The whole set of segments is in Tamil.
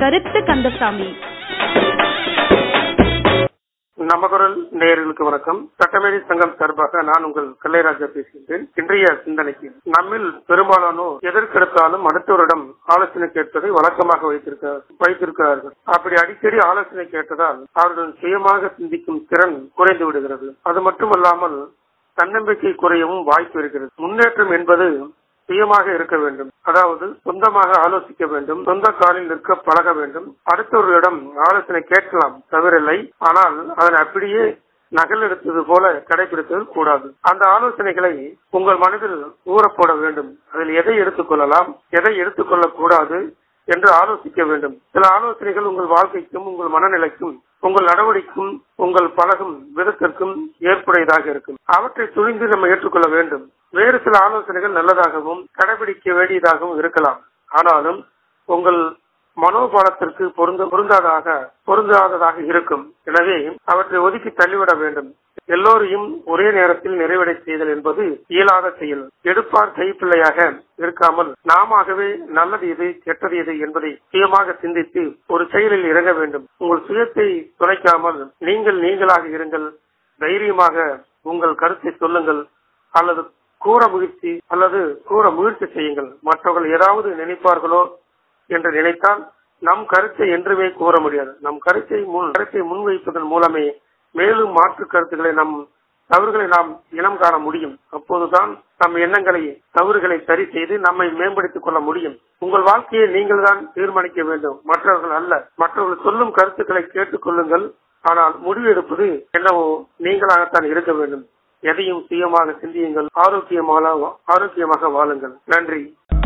கருத்து கந்தசாமி நமகுரல் நேயர்களுக்கு வணக்கம் சட்டமேதை சங்கம் சார்பாக நான் உங்கள் கல்லைராஜா பேசுகின்றேன் இன்றைய சிந்தனைக்கு நம்மில் பெரும்பாலானோர் எதற்கெடுத்தாலும் அடுத்தவரிடம் ஆலோசனை கேட்பதை வழக்கமாக வைத்திருக்க வைத்திருக்கிறார்கள் அப்படி அடிக்கடி ஆலோசனை கேட்டதால் அவர்கள் சுயமாக சிந்திக்கும் திறன் குறைந்து விடுகிறது அது மட்டுமல்லாமல் தன்னம்பிக்கை குறையவும் வாய்ப்பு இருக்கிறது முன்னேற்றம் என்பது சுயமாக இருக்க வேண்டும் அதாவது சொந்தமாக ஆலோசிக்க வேண்டும் சொந்த காலில் நிற்க பழக வேண்டும் அடுத்தவர்களிடம் ஆலோசனை கேட்கலாம் தவறில்லை ஆனால் அதனை அப்படியே நகல் எடுத்தது போல கடைபிடித்தது கூடாது அந்த ஆலோசனைகளை உங்கள் மனதில் ஊறப்போட வேண்டும் அதில் எதை எடுத்துக்கொள்ளலாம் எதை எடுத்துக்கொள்ளக் கூடாது என்று ஆலோசிக்க வேண்டும் சில ஆலோசனைகள் உங்கள் வாழ்க்கைக்கும் உங்கள் மனநிலைக்கும் உங்கள் நடவடிக்கும் உங்கள் பழகும் விதத்திற்கும் ஏற்புடையதாக இருக்கும் அவற்றை துணிந்து நம்ம ஏற்றுக்கொள்ள வேண்டும் வேறு சில ஆலோசனைகள் நல்லதாகவும் கடைபிடிக்க வேண்டியதாகவும் இருக்கலாம் ஆனாலும் உங்கள் மனோபாலத்திற்கு பொருந்த பொருந்தாதாக பொருந்தாததாக இருக்கும் எனவே அவற்றை ஒதுக்கி தள்ளிவிட வேண்டும் எல்லோரையும் ஒரே நேரத்தில் நிறைவடை செய்தல் என்பது இயலாத செயல் எடுப்பார் கைப்பிள்ளையாக இருக்காமல் நாமவே நல்லது எது கெட்டது எது என்பதை சுயமாக சிந்தித்து ஒரு செயலில் இறங்க வேண்டும் உங்கள் சுயத்தை துளைக்காமல் நீங்கள் நீங்களாக இருங்கள் தைரியமாக உங்கள் கருத்தை சொல்லுங்கள் அல்லது கூற முயற்சி அல்லது கூற முயற்சி செய்யுங்கள் மற்றவர்கள் ஏதாவது நினைப்பார்களோ என்று நினைத்தால் நம் கருத்தை என்றுமே கூற முடியாது நம் கருத்தை முன் கருத்தை முன்வைப்பதன் மூலமே மேலும் மாற்று கருத்துக்களை நம் தவறுகளை நாம் இனம் காண முடியும் அப்போதுதான் நம் எண்ணங்களை தவறுகளை சரி செய்து நம்மை மேம்படுத்திக் கொள்ள முடியும் உங்கள் வாழ்க்கையை நீங்கள் தான் தீர்மானிக்க வேண்டும் மற்றவர்கள் அல்ல மற்றவர்கள் சொல்லும் கருத்துக்களை கேட்டுக்கொள்ளுங்கள் ஆனால் முடிவு எடுப்பது என்னவோ நீங்களாகத்தான் இருக்க வேண்டும் எதையும் சுயமாக சிந்தியுங்கள் ஆரோக்கியமாக ஆரோக்கியமாக வாழுங்கள் நன்றி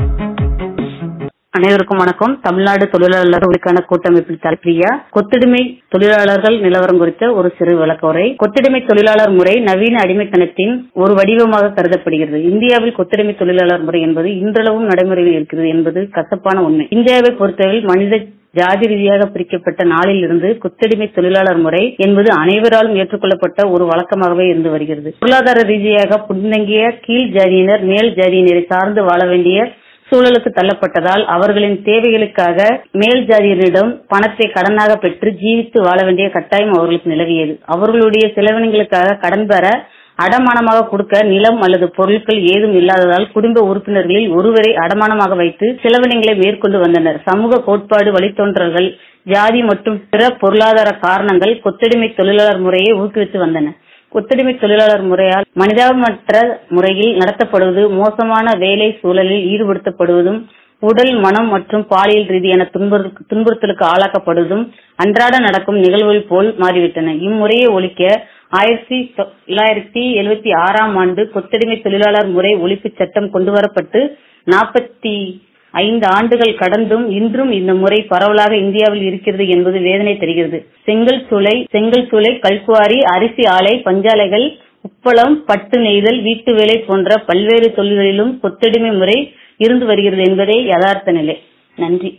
அனைவருக்கும் வணக்கம் தமிழ்நாடு தொழிலாளர்களுக்கான கூட்டமைப்பின் தலைப்பிரியா கொத்தடிமை தொழிலாளர்கள் நிலவரம் குறித்த ஒரு சிறு விளக்கவுரை கொத்தடிமை தொழிலாளர் முறை நவீன அடிமைத்தனத்தின் ஒரு வடிவமாக கருதப்படுகிறது இந்தியாவில் கொத்தடிமை தொழிலாளர் முறை என்பது இன்றளவும் நடைமுறையில் இருக்கிறது என்பது கசப்பான உண்மை இந்தியாவை பொறுத்தவரை மனித ஜாதி ரீதியாக பிரிக்கப்பட்ட நாளில் இருந்து கொத்தடிமை தொழிலாளர் முறை என்பது அனைவராலும் ஏற்றுக்கொள்ளப்பட்ட ஒரு வழக்கமாகவே இருந்து வருகிறது பொருளாதார ரீதியாக பின்தங்கிய கீழ் ஜாதியினர் மேல் ஜாதியினரை சார்ந்து வாழ வேண்டிய சூழலுக்கு தள்ளப்பட்டதால் அவர்களின் தேவைகளுக்காக மேல் ஜாதியினரிடம் பணத்தை கடனாக பெற்று ஜீவித்து வாழ வேண்டிய கட்டாயம் அவர்களுக்கு நிலவியது அவர்களுடைய செலவினங்களுக்காக கடன் பெற அடமானமாக கொடுக்க நிலம் அல்லது பொருட்கள் ஏதும் இல்லாததால் குடும்ப உறுப்பினர்களில் ஒருவரை அடமானமாக வைத்து செலவினங்களை மேற்கொண்டு வந்தனர் சமூக கோட்பாடு வழித்தோன்றல்கள் ஜாதி மற்றும் பிற பொருளாதார காரணங்கள் கொத்தடிமை தொழிலாளர் முறையை ஊக்குவித்து வந்தன கொத்தடிமை தொழிலாளர் முறையால் மனிதாபமற்ற முறையில் நடத்தப்படுவது மோசமான வேலை சூழலில் ஈடுபடுத்தப்படுவதும் உடல் மனம் மற்றும் பாலியல் ரீதியான துன்புறுத்தலுக்கு ஆளாக்கப்படுவதும் அன்றாட நடக்கும் நிகழ்வுகள் போல் மாறிவிட்டன இம்முறையை ஒழிக்க ஆயிரத்தி தொள்ளாயிரத்தி எழுபத்தி ஆறாம் ஆண்டு கொத்தடிமை தொழிலாளர் முறை ஒழிப்பு சட்டம் கொண்டுவரப்பட்டு நாற்பத்தி ஐந்து ஆண்டுகள் கடந்தும் இன்றும் இந்த முறை பரவலாக இந்தியாவில் இருக்கிறது என்பது வேதனை தருகிறது செங்கல் சூளை செங்கல் சூளை கல்குவாரி அரிசி ஆலை பஞ்சாலைகள் உப்பளம் பட்டு நெய்தல் வீட்டு வேலை போன்ற பல்வேறு தொழில்களிலும் கொத்தடிமை முறை இருந்து வருகிறது என்பதே யதார்த்த நிலை நன்றி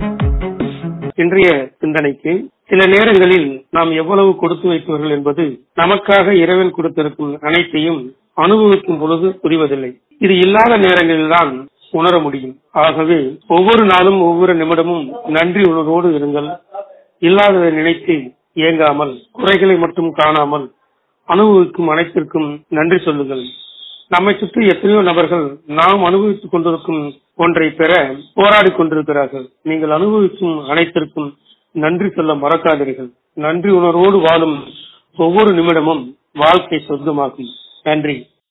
இன்றைய சிந்தனைக்கு சில நேரங்களில் நாம் எவ்வளவு கொடுத்து வைப்பவர்கள் என்பது நமக்காக இறைவன் கொடுத்திருக்கும் அனைத்தையும் அனுபவிக்கும் பொழுது புரிவதில்லை இது இல்லாத நேரங்களில்தான் உணர முடியும் ஆகவே ஒவ்வொரு நாளும் ஒவ்வொரு நிமிடமும் நன்றி உணர்வோடு இருங்கள் இல்லாததை நினைத்து இயங்காமல் குறைகளை மட்டும் காணாமல் அனுபவிக்கும் அனைத்திற்கும் நன்றி சொல்லுங்கள் நம்மை சுற்றி எத்தனையோ நபர்கள் நாம் அனுபவித்துக் கொண்டிருக்கும் ஒன்றை பெற போராடி கொண்டிருக்கிறார்கள் நீங்கள் அனுபவிக்கும் அனைத்திற்கும் நன்றி சொல்ல மறக்காதீர்கள் நன்றி உணர்வோடு வாழும் ஒவ்வொரு நிமிடமும் வாழ்க்கை சொந்தமாகும் நன்றி